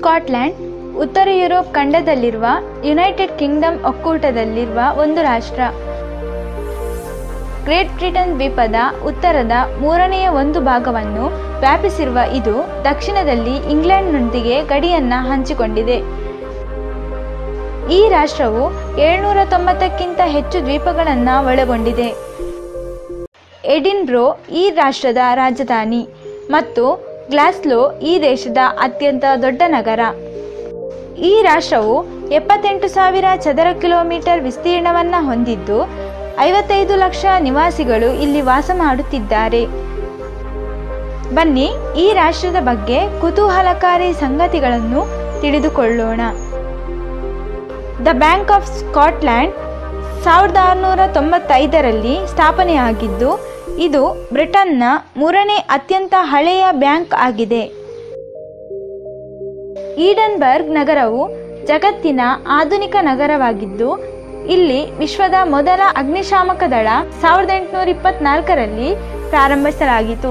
Scotland ಉತ್ತರ Europe ಖಂಡದಲ್ಲಿರುವ United Kingdom ಒಕ್ಕೂಟದಲ್ಲಿರುವ ಒಂದು ರಾಷ್ಟ್ರ ಗ್ರೇಟ್ ಬ್ರಿಟನ್ ದ್ವೀಪದ ಉತ್ತರದ ಮೂರನೆಯ ಒಂದು ಭಾಗವನ್ನು ವ್ಯಾಪಿಸಿರುವ ಇದು ದಕ್ಷಿಣದಲ್ಲಿ ಇಂಗ್ಲೆಂಡ್ನೊಂದಿಗೆ ಗಡಿಯನ್ನು ಹಂಚಿಕೊಂಡಿದೆ ಈ ರಾಷ್ಟ್ರವು ಏಳ್ನೂರ ತೊಂಬತ್ತಕ್ಕಿಂತ ಹೆಚ್ಚು ದ್ವೀಪಗಳನ್ನು ಒಳಗೊಂಡಿದೆ ಎಡಿನ್ಬ್ರೋ ಈ ರಾಷ್ಟ್ರದ ರಾಜಧಾನಿ ಮತ್ತು ಗ್ಲಾಸ್ಲೋ ಈ ದೇಶದ ಅತ್ಯಂತ ದೊಡ್ಡ ನಗರ ಈ ರಾಷ್ಟ್ರವು ಎಪ್ಪತ್ತೆಂಟು ಸಾವಿರ ಚದರ ಕಿಲೋಮೀಟರ್ ವಿಸ್ತೀರ್ಣವನ್ನು ಹೊಂದಿದ್ದು ಐವತ್ತೈದು ಲಕ್ಷ ನಿವಾಸಿಗಳು ಇಲ್ಲಿ ವಾಸ ಮಾಡುತ್ತಿದ್ದಾರೆ ಬನ್ನಿ ಈ ರಾಷ್ಟ್ರದ ಬಗ್ಗೆ ಕುತೂಹಲಕಾರಿ ಸಂಗತಿಗಳನ್ನು ತಿಳಿದುಕೊಳ್ಳೋಣ ದ ಬ್ಯಾಂಕ್ ಆಫ್ ಸ್ಕಾಟ್ಲ್ಯಾಂಡ್ ಸಾವಿರದ ಆರುನೂರ ತೊಂಬತ್ತೈದರಲ್ಲಿ ಸ್ಥಾಪನೆಯಾಗಿದ್ದು ಇದು ಬ್ರಿಟನ್ನ ಮೂರನೇ ಅತ್ಯಂತ ಹಳೆಯ ಬ್ಯಾಂಕ್ ಆಗಿದೆ ಈಡನ್ಬರ್ಗ್ ನಗರವು ಜಗತ್ತಿನ ಆಧುನಿಕ ನಗರವಾಗಿದ್ದು ಇಲ್ಲಿ ವಿಶ್ವದ ಮೊದಲ ಅಗ್ನಿಶಾಮಕ ದಳ ಸಾವಿರದ ಎಂಟುನೂರ ಇಪ್ಪತ್ನಾಲ್ಕರಲ್ಲಿ ಪ್ರಾರಂಭಿಸಲಾಗಿತು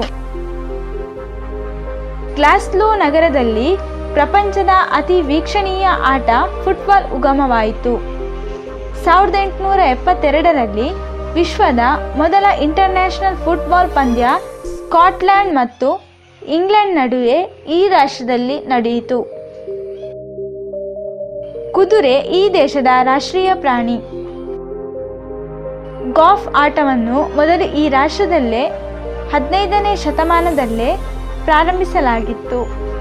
ಗ್ಲಾಸ್ಲೋ ನಗರದಲ್ಲಿ ಪ್ರಪಂಚದ ಅತಿ ವೀಕ್ಷಣೀಯ ಆಟ ಫುಟ್ಬಾಲ್ ಉಗಮವಾಯಿತು ಸಾವಿರದ ಎಂಟುನೂರ ಎಪ್ಪತ್ತೆರಡರಲ್ಲಿ ವಿಶ್ವದ ಮೊದಲ ಇಂಟರ್ನ್ಯಾಷನಲ್ ಫುಟ್ಬಾಲ್ ಪಂದ್ಯ ಸ್ಕಾಟ್ಲ್ಯಾಂಡ್ ಮತ್ತು ಇಂಗ್ಲೆಂಡ್ ನಡುವೆ ಈ ರಾಷ್ಟ್ರದಲ್ಲಿ ನಡೆಯಿತು ಕುದುರೆ ಈ ದೇಶದ ರಾಷ್ಟ್ರೀಯ ಪ್ರಾಣಿ ಗಾಫ್ ಆಟವನ್ನು ಮೊದಲು ಈ ರಾಷ್ಟ್ರದಲ್ಲೇ ಹದಿನೈದನೇ ಶತಮಾನದಲ್ಲೇ ಪ್ರಾರಂಭಿಸಲಾಗಿತ್ತು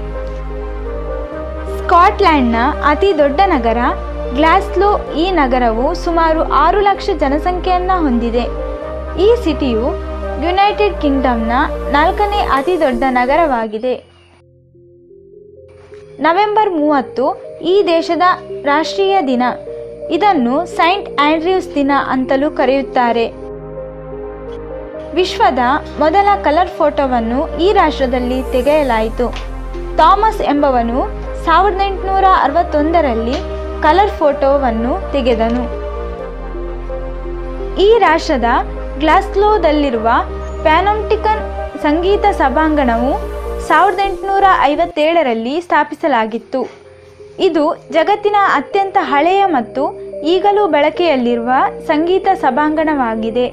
ಸ್ಕಾಟ್ಲ್ಯಾಂಡ್ನ ಅತಿ ದೊಡ್ಡ ನಗರ ಗ್ಲಾಸ್ಲೋ ಈ ನಗರವು ಸುಮಾರು ಆರು ಲಕ್ಷ ಜನಸಂಖ್ಯೆಯನ್ನು ಹೊಂದಿದೆ ಈ ಸಿಟಿಯು ಯುನೈಟೆಡ್ ಕಿಂಗ್ಡಮ್ನ ನಾಲ್ಕನೇ ಅತಿ ದೊಡ್ಡ ನಗರವಾಗಿದೆ ನವೆಂಬರ್ ಮೂವತ್ತು ಈ ದೇಶದ ರಾಷ್ಟ್ರೀಯ ದಿನ ಇದನ್ನು ಸೈಂಟ್ ಆಂಡ್ರ್ಯೂಸ್ ದಿನ ಅಂತಲೂ ಕರೆಯುತ್ತಾರೆ ವಿಶ್ವದ ಮೊದಲ ಕಲರ್ ಫೋಟೋವನ್ನು ಈ ರಾಷ್ಟ್ರದಲ್ಲಿ ತೆಗೆಯಲಾಯಿತು ಥಾಮಸ್ ಎಂಬವನು ಸಾವಿರದ ಎಂಟುನೂರ ಅರವತ್ತೊಂದರಲ್ಲಿ ಕಲರ್ ಫೋಟೋವನ್ನು ತೆಗೆದನು ಈ ರಾಷ್ಟ್ರದ ಗ್ಲಾಸ್ಲೋದಲ್ಲಿರುವ ಪ್ಯಾನೋಮ್ಟಿಕನ್ ಸಂಗೀತ ಸಭಾಂಗಣವು ಸಾವಿರದ ಎಂಟುನೂರ ಐವತ್ತೇಳರಲ್ಲಿ ಸ್ಥಾಪಿಸಲಾಗಿತ್ತು ಇದು ಜಗತ್ತಿನ ಅತ್ಯಂತ ಹಳೆಯ ಮತ್ತು ಈಗಲೂ ಬಳಕೆಯಲ್ಲಿರುವ ಸಂಗೀತ ಸಭಾಂಗಣವಾಗಿದೆ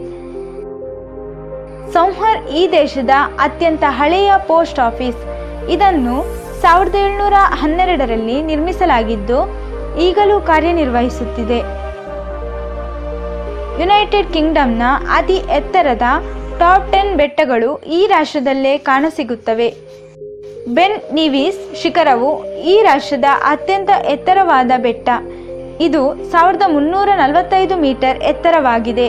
ಸೌಹರ್ ಈ ದೇಶದ ಅತ್ಯಂತ ಹಳೆಯ ಪೋಸ್ಟ್ ಆಫೀಸ್ ಇದನ್ನು ಸಾವಿರದ ಏಳ್ನೂರ ಹನ್ನೆರಡರಲ್ಲಿ ನಿರ್ಮಿಸಲಾಗಿದ್ದು ಈಗಲೂ ಕಾರ್ಯನಿರ್ವಹಿಸುತ್ತಿದೆ ಯುನೈಟೆಡ್ ಕಿಂಗ್ಡಮ್ನ ಅತಿ ಎತ್ತರದ ಟಾಪ್ ಟೆನ್ ಬೆಟ್ಟಗಳು ಈ ರಾಷ್ಟ್ರದಲ್ಲೇ ಕಾಣಸಿಗುತ್ತವೆ ಬೆನ್ ನಿವೀಸ್ ಶಿಖರವು ಈ ರಾಷ್ಟ್ರದ ಅತ್ಯಂತ ಎತ್ತರವಾದ ಬೆಟ್ಟ ಇದು ಸಾವಿರದ ಮುನ್ನೂರ ನಲವತ್ತೈದು ಮೀಟರ್ ಎತ್ತರವಾಗಿದೆ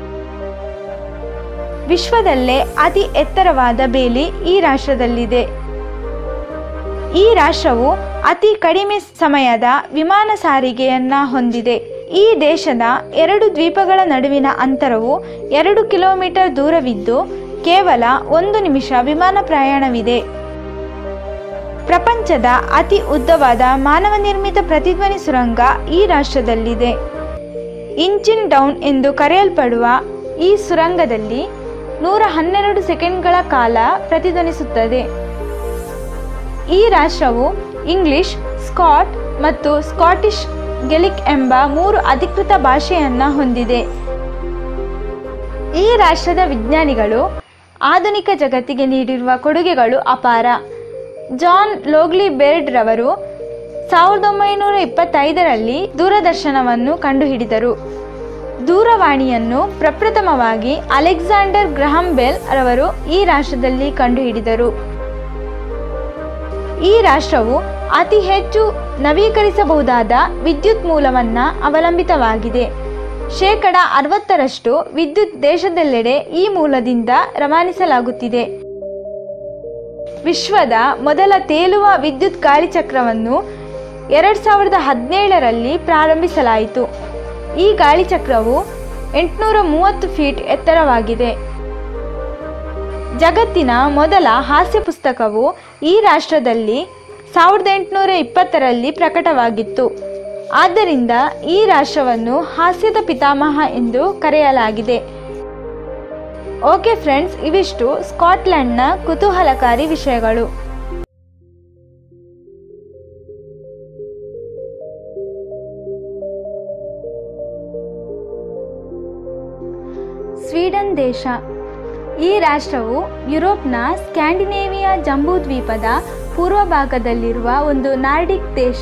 ವಿಶ್ವದಲ್ಲೇ ಅತಿ ಎತ್ತರವಾದ ಬೇಲಿ ಈ ರಾಷ್ಟ್ರದಲ್ಲಿದೆ ಈ ರಾಷ್ಟ್ರವು ಅತಿ ಕಡಿಮೆ ಸಮಯದ ವಿಮಾನ ಸಾರಿಗೆಯನ್ನ ಹೊಂದಿದೆ ಈ ದೇಶದ ಎರಡು ದ್ವೀಪಗಳ ನಡುವಿನ ಅಂತರವು ಎರಡು ಕಿಲೋಮೀಟರ್ ದೂರವಿದ್ದು ಕೇವಲ ಒಂದು ನಿಮಿಷ ವಿಮಾನ ಪ್ರಯಾಣವಿದೆ ಪ್ರಪಂಚದ ಅತಿ ಉದ್ದವಾದ ಮಾನವ ನಿರ್ಮಿತ ಪ್ರತಿಧ್ವನಿ ಸುರಂಗ ಈ ರಾಷ್ಟ್ರದಲ್ಲಿದೆ ಇಂಚಿನ್ ಡೌನ್ ಎಂದು ಕರೆಯಲ್ಪಡುವ ಈ ಸುರಂಗದಲ್ಲಿ ನೂರ ಹನ್ನೆರಡು ಸೆಕೆಂಡ್ಗಳ ಕಾಲ ಪ್ರತಿಧ್ವನಿಸುತ್ತದೆ ಈ ರಾಷ್ಟ್ರವು ಇಂಗ್ಲಿಷ್ ಸ್ಕಾಟ್ ಮತ್ತು ಸ್ಕಾಟಿಷ್ ಗೆಲಿಕ್ ಎಂಬ ಮೂರು ಅಧಿಕೃತ ಭಾಷೆಯನ್ನು ಹೊಂದಿದೆ ಈ ರಾಷ್ಟ್ರದ ವಿಜ್ಞಾನಿಗಳು ಆಧುನಿಕ ಜಗತ್ತಿಗೆ ನೀಡಿರುವ ಕೊಡುಗೆಗಳು ಅಪಾರ ಜಾನ್ ಲೋಗ್ಲಿ ಬೆರ್ಡ್ ರವರು ಸಾವಿರದ ಒಂಬೈನೂರ ಇಪ್ಪತ್ತೈದರಲ್ಲಿ ದೂರದರ್ಶನವನ್ನು ಕಂಡುಹಿಡಿದರು ದೂರವಾಣಿಯನ್ನು ಪ್ರಪ್ರಥಮವಾಗಿ ಅಲೆಕ್ಸಾಂಡರ್ ಗ್ರಹಂ ಬೆಲ್ ರವರು ಈ ರಾಷ್ಟ್ರದಲ್ಲಿ ಕಂಡುಹಿಡಿದರು ಈ ರಾಷ್ಟ್ರವು ಅತಿ ಹೆಚ್ಚು ನವೀಕರಿಸಬಹುದಾದ ವಿದ್ಯುತ್ ಮೂಲವನ್ನು ಅವಲಂಬಿತವಾಗಿದೆ ಶೇಕಡ ಅರವತ್ತರಷ್ಟು ವಿದ್ಯುತ್ ದೇಶದೆಲ್ಲೆಡೆ ಈ ಮೂಲದಿಂದ ರವಾನಿಸಲಾಗುತ್ತಿದೆ ವಿಶ್ವದ ಮೊದಲ ತೇಲುವ ವಿದ್ಯುತ್ ಗಾಳಿಚಕ್ರವನ್ನು ಎರಡು ಸಾವಿರದ ಹದಿನೇಳರಲ್ಲಿ ಪ್ರಾರಂಭಿಸಲಾಯಿತು ಈ ಗಾಳಿಚಕ್ರವು ಎಂಟುನೂರ ಮೂವತ್ತು ಫೀಟ್ ಎತ್ತರವಾಗಿದೆ ಜಗತ್ತಿನ ಮೊದಲ ಹಾಸ್ಯ ಪುಸ್ತಕವು ಈ ರಾಷ್ಟ್ರದಲ್ಲಿ ಸಾವಿರದ ಎಂಟುನೂರ ಇಪ್ಪತ್ತರಲ್ಲಿ ಪ್ರಕಟವಾಗಿತ್ತು ಆದ್ದರಿಂದ ಈ ರಾಷ್ಟ್ರವನ್ನು ಹಾಸ್ಯದ ಪಿತಾಮಹ ಎಂದು ಕರೆಯಲಾಗಿದೆ ಓಕೆ ಫ್ರೆಂಡ್ಸ್ ಇವಿಷ್ಟು ಸ್ಕಾಟ್ಲೆಂಡ್ನ ಕುತೂಹಲಕಾರಿ ವಿಷಯಗಳು ದೇಶ ಈ ರಾಷ್ಟ್ರವು ಯುರೋಪ್ನ ಸ್ಕ್ಯಾಂಡಿನೇವಿಯಾ ಜಂಬೂದ್ವೀಪದ ಪೂರ್ವ ಭಾಗದಲ್ಲಿರುವ ಒಂದು ನಾರ್ಡಿಕ್ ದೇಶ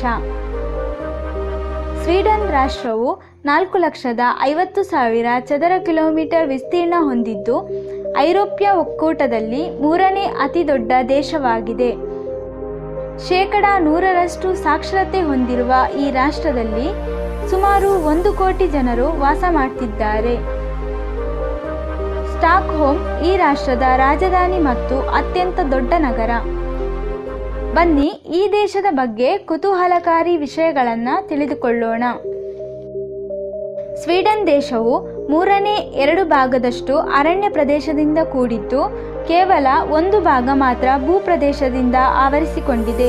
ಸ್ವೀಡನ್ ರಾಷ್ಟ್ರವು ನಾಲ್ಕು ಲಕ್ಷದ ಐವತ್ತು ಸಾವಿರ ಚದರ ಕಿಲೋಮೀಟರ್ ವಿಸ್ತೀರ್ಣ ಹೊಂದಿದ್ದು ಐರೋಪ್ಯ ಒಕ್ಕೂಟದಲ್ಲಿ ಮೂರನೇ ಅತಿ ದೊಡ್ಡ ದೇಶವಾಗಿದೆ ಶೇಕಡ ನೂರರಷ್ಟು ಸಾಕ್ಷರತೆ ಹೊಂದಿರುವ ಈ ರಾಷ್ಟ್ರದಲ್ಲಿ ಸುಮಾರು ಒಂದು ಕೋಟಿ ಜನರು ವಾಸ ಮಾಡ್ತಿದ್ದಾರೆ ಸ್ಟಾಕ್ ಹೋಮ್ ಈ ರಾಷ್ಟ್ರದ ರಾಜಧಾನಿ ಮತ್ತು ಅತ್ಯಂತ ದೊಡ್ಡ ನಗರ ಬನ್ನಿ ಈ ದೇಶದ ಬಗ್ಗೆ ಕುತೂಹಲಕಾರಿ ವಿಷಯಗಳನ್ನು ತಿಳಿದುಕೊಳ್ಳೋಣ ಸ್ವೀಡನ್ ದೇಶವು ಮೂರನೇ ಎರಡು ಭಾಗದಷ್ಟು ಅರಣ್ಯ ಪ್ರದೇಶದಿಂದ ಕೂಡಿದ್ದು ಕೇವಲ ಒಂದು ಭಾಗ ಮಾತ್ರ ಭೂಪ್ರದೇಶದಿಂದ ಆವರಿಸಿಕೊಂಡಿದೆ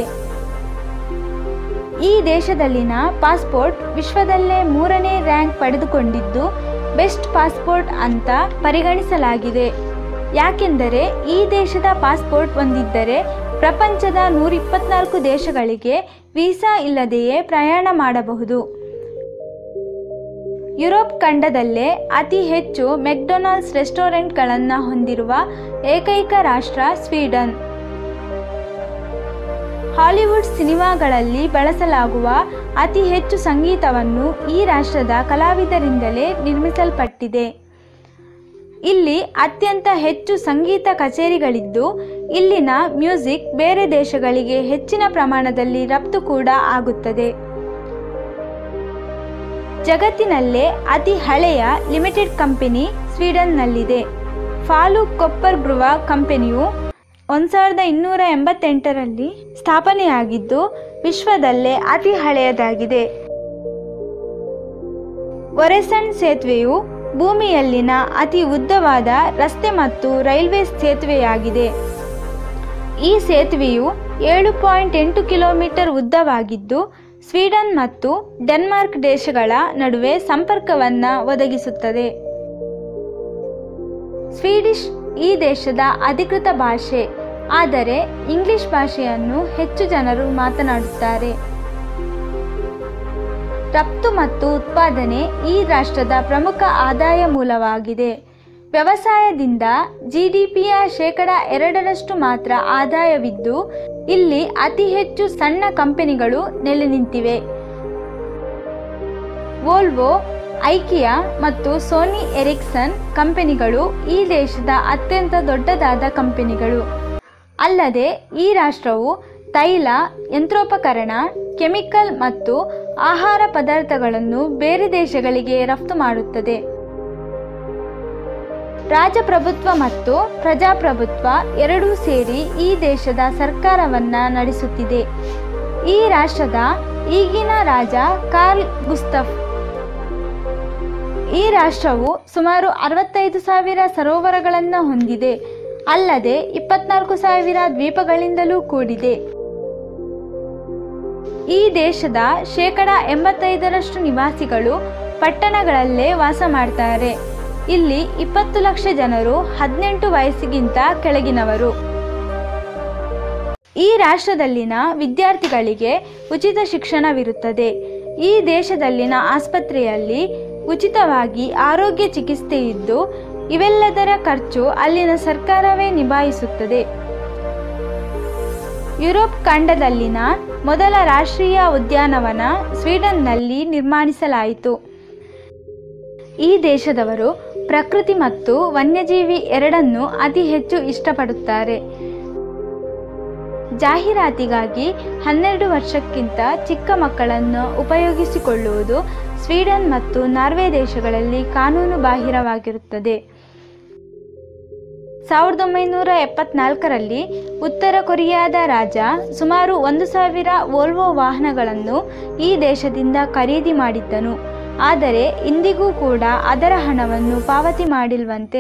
ಈ ದೇಶದಲ್ಲಿನ ಪಾಸ್ಪೋರ್ಟ್ ವಿಶ್ವದಲ್ಲೇ ಮೂರನೇ ರ್ಯಾಂಕ್ ಪಡೆದುಕೊಂಡಿದ್ದು ಬೆಸ್ಟ್ ಪಾಸ್ಪೋರ್ಟ್ ಅಂತ ಪರಿಗಣಿಸಲಾಗಿದೆ ಯಾಕೆಂದರೆ ಈ ದೇಶದ ಪಾಸ್ಪೋರ್ಟ್ ಹೊಂದಿದ್ದರೆ ಪ್ರಪಂಚದ ನೂರಿಪ್ಪತ್ನಾಲ್ಕು ದೇಶಗಳಿಗೆ ವೀಸಾ ಇಲ್ಲದೆಯೇ ಪ್ರಯಾಣ ಮಾಡಬಹುದು ಯುರೋಪ್ ಖಂಡದಲ್ಲೇ ಅತಿ ಹೆಚ್ಚು ಮೆಕ್ಡೊನಾಲ್ಡ್ಸ್ ರೆಸ್ಟೋರೆಂಟ್ಗಳನ್ನು ಹೊಂದಿರುವ ಏಕೈಕ ರಾಷ್ಟ್ರ ಸ್ವೀಡನ್ ಹಾಲಿವುಡ್ ಸಿನಿಮಾಗಳಲ್ಲಿ ಬಳಸಲಾಗುವ ಅತಿ ಹೆಚ್ಚು ಸಂಗೀತವನ್ನು ಈ ರಾಷ್ಟ್ರದ ಕಲಾವಿದರಿಂದಲೇ ನಿರ್ಮಿಸಲ್ಪಟ್ಟಿದೆ ಇಲ್ಲಿ ಅತ್ಯಂತ ಹೆಚ್ಚು ಸಂಗೀತ ಕಚೇರಿಗಳಿದ್ದು ಇಲ್ಲಿನ ಮ್ಯೂಸಿಕ್ ಬೇರೆ ದೇಶಗಳಿಗೆ ಹೆಚ್ಚಿನ ಪ್ರಮಾಣದಲ್ಲಿ ರಫ್ತು ಕೂಡ ಆಗುತ್ತದೆ ಜಗತ್ತಿನಲ್ಲೇ ಅತಿ ಹಳೆಯ ಲಿಮಿಟೆಡ್ ಕಂಪನಿ ಸ್ವೀಡನ್ನಲ್ಲಿದೆ ಫಾಲು ಕೊಪ್ಪರ್ ಬ್ರುವ ಕಂಪನಿಯು ಒಂದು ಸಾವಿರದ ಇನ್ನೂರ ಎಂಬತ್ತೆಂಟರಲ್ಲಿ ಸ್ಥಾಪನೆಯಾಗಿದ್ದು ವಿಶ್ವದಲ್ಲೇ ಅತಿ ಹಳೆಯದಾಗಿದೆ ಒರೆಸನ್ ಸೇತುವೆಯು ಭೂಮಿಯಲ್ಲಿನ ಅತಿ ಉದ್ದವಾದ ರಸ್ತೆ ಮತ್ತು ರೈಲ್ವೆ ಸೇತುವೆಯಾಗಿದೆ ಈ ಸೇತುವೆಯು ಏಳು ಪಾಯಿಂಟ್ ಎಂಟು ಕಿಲೋಮೀಟರ್ ಉದ್ದವಾಗಿದ್ದು ಸ್ವೀಡನ್ ಮತ್ತು ಡೆನ್ಮಾರ್ಕ್ ದೇಶಗಳ ನಡುವೆ ಸಂಪರ್ಕವನ್ನು ಒದಗಿಸುತ್ತದೆ ಸ್ವೀಡಿಷ್ ಈ ದೇಶದ ಅಧಿಕೃತ ಭಾಷೆ ಆದರೆ ಇಂಗ್ಲಿಷ್ ಭಾಷೆಯನ್ನು ಹೆಚ್ಚು ಜನರು ಮಾತನಾಡುತ್ತಾರೆ ರಫ್ತು ಮತ್ತು ಉತ್ಪಾದನೆ ಈ ರಾಷ್ಟ್ರದ ಪ್ರಮುಖ ಆದಾಯ ಮೂಲವಾಗಿದೆ ವ್ಯವಸಾಯದಿಂದ ಜಿಡಿಪಿಯ ಶೇಕಡ ಎರಡರಷ್ಟು ಮಾತ್ರ ಆದಾಯವಿದ್ದು ಇಲ್ಲಿ ಅತಿ ಹೆಚ್ಚು ಸಣ್ಣ ಕಂಪನಿಗಳು ನೆಲೆ ನಿಂತಿವೆ ವೋಲ್ವೋ ಐಕಿಯಾ ಮತ್ತು ಸೋನಿ ಎರಿಕ್ಸನ್ ಕಂಪನಿಗಳು ಈ ದೇಶದ ಅತ್ಯಂತ ದೊಡ್ಡದಾದ ಕಂಪನಿಗಳು ಅಲ್ಲದೆ ಈ ರಾಷ್ಟ್ರವು ತೈಲ ಯಂತ್ರೋಪಕರಣ ಕೆಮಿಕಲ್ ಮತ್ತು ಆಹಾರ ಪದಾರ್ಥಗಳನ್ನು ಬೇರೆ ದೇಶಗಳಿಗೆ ರಫ್ತು ಮಾಡುತ್ತದೆ ರಾಜಪ್ರಭುತ್ವ ಮತ್ತು ಪ್ರಜಾಪ್ರಭುತ್ವ ಎರಡೂ ಸೇರಿ ಈ ದೇಶದ ಸರ್ಕಾರವನ್ನ ನಡೆಸುತ್ತಿದೆ ಈ ರಾಷ್ಟ್ರದ ಈಗಿನ ರಾಜ ಕಾರ್ಲ್ ಗುಸ್ತಫ್ ಈ ರಾಷ್ಟ್ರವು ಸುಮಾರು ಅರವತ್ತೈದು ಸಾವಿರ ಸರೋವರಗಳನ್ನು ಹೊಂದಿದೆ ಅಲ್ಲದೆ ಇಪ್ಪತ್ನಾಲ್ಕು ಸಾವಿರ ದ್ವೀಪಗಳಿಂದಲೂ ಕೂಡಿದೆ ಈ ದೇಶದ ಶೇಕಡ ಎಂಬತ್ತೈದರಷ್ಟು ನಿವಾಸಿಗಳು ಪಟ್ಟಣಗಳಲ್ಲೇ ವಾಸ ಮಾಡ್ತಾರೆ ಇಲ್ಲಿ ಇಪ್ಪತ್ತು ಲಕ್ಷ ಜನರು ಹದಿನೆಂಟು ವಯಸ್ಸಿಗಿಂತ ಕೆಳಗಿನವರು ಈ ರಾಷ್ಟ್ರದಲ್ಲಿನ ವಿದ್ಯಾರ್ಥಿಗಳಿಗೆ ಉಚಿತ ಶಿಕ್ಷಣವಿರುತ್ತದೆ ಈ ದೇಶದಲ್ಲಿನ ಆಸ್ಪತ್ರೆಯಲ್ಲಿ ಉಚಿತವಾಗಿ ಆರೋಗ್ಯ ಚಿಕಿತ್ಸೆ ಇದ್ದು ಇವೆಲ್ಲದರ ಖರ್ಚು ಅಲ್ಲಿನ ಸರ್ಕಾರವೇ ನಿಭಾಯಿಸುತ್ತದೆ ಯುರೋಪ್ ಖಂಡದಲ್ಲಿನ ಮೊದಲ ರಾಷ್ಟ್ರೀಯ ಉದ್ಯಾನವನ ಸ್ವೀಡನ್ನಲ್ಲಿ ನಿರ್ಮಾಣಿಸಲಾಯಿತು ಈ ದೇಶದವರು ಪ್ರಕೃತಿ ಮತ್ತು ವನ್ಯಜೀವಿ ಎರಡನ್ನೂ ಅತಿ ಹೆಚ್ಚು ಇಷ್ಟಪಡುತ್ತಾರೆ ಜಾಹೀರಾತಿಗಾಗಿ ಹನ್ನೆರಡು ವರ್ಷಕ್ಕಿಂತ ಚಿಕ್ಕ ಮಕ್ಕಳನ್ನು ಉಪಯೋಗಿಸಿಕೊಳ್ಳುವುದು ಸ್ವೀಡನ್ ಮತ್ತು ನಾರ್ವೆ ದೇಶಗಳಲ್ಲಿ ಕಾನೂನು ಬಾಹಿರವಾಗಿರುತ್ತದೆ ಸಾವಿರದ ಒಂಬೈನೂರ ಎಪ್ಪತ್ನಾಲ್ಕರಲ್ಲಿ ಉತ್ತರ ಕೊರಿಯಾದ ರಾಜ ಸುಮಾರು ಒಂದು ಸಾವಿರ ವೋಲ್ವೋ ವಾಹನಗಳನ್ನು ಈ ದೇಶದಿಂದ ಖರೀದಿ ಮಾಡಿದ್ದನು ಆದರೆ ಇಂದಿಗೂ ಕೂಡ ಅದರ ಹಣವನ್ನು ಪಾವತಿ ಮಾಡಿಲ್ವಂತೆ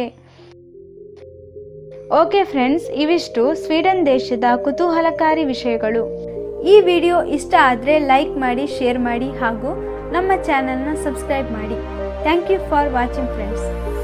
ಓಕೆ ಫ್ರೆಂಡ್ಸ್ ಇವಿಷ್ಟು ಸ್ವೀಡನ್ ದೇಶದ ಕುತೂಹಲಕಾರಿ ವಿಷಯಗಳು ಈ ವಿಡಿಯೋ ಇಷ್ಟ ಆದರೆ ಲೈಕ್ ಮಾಡಿ ಶೇರ್ ಮಾಡಿ ಹಾಗೂ ನಮ್ಮ ಚಾನಲ್ನ ಸಬ್ಸ್ಕ್ರೈಬ್ ಮಾಡಿ thank you for watching friends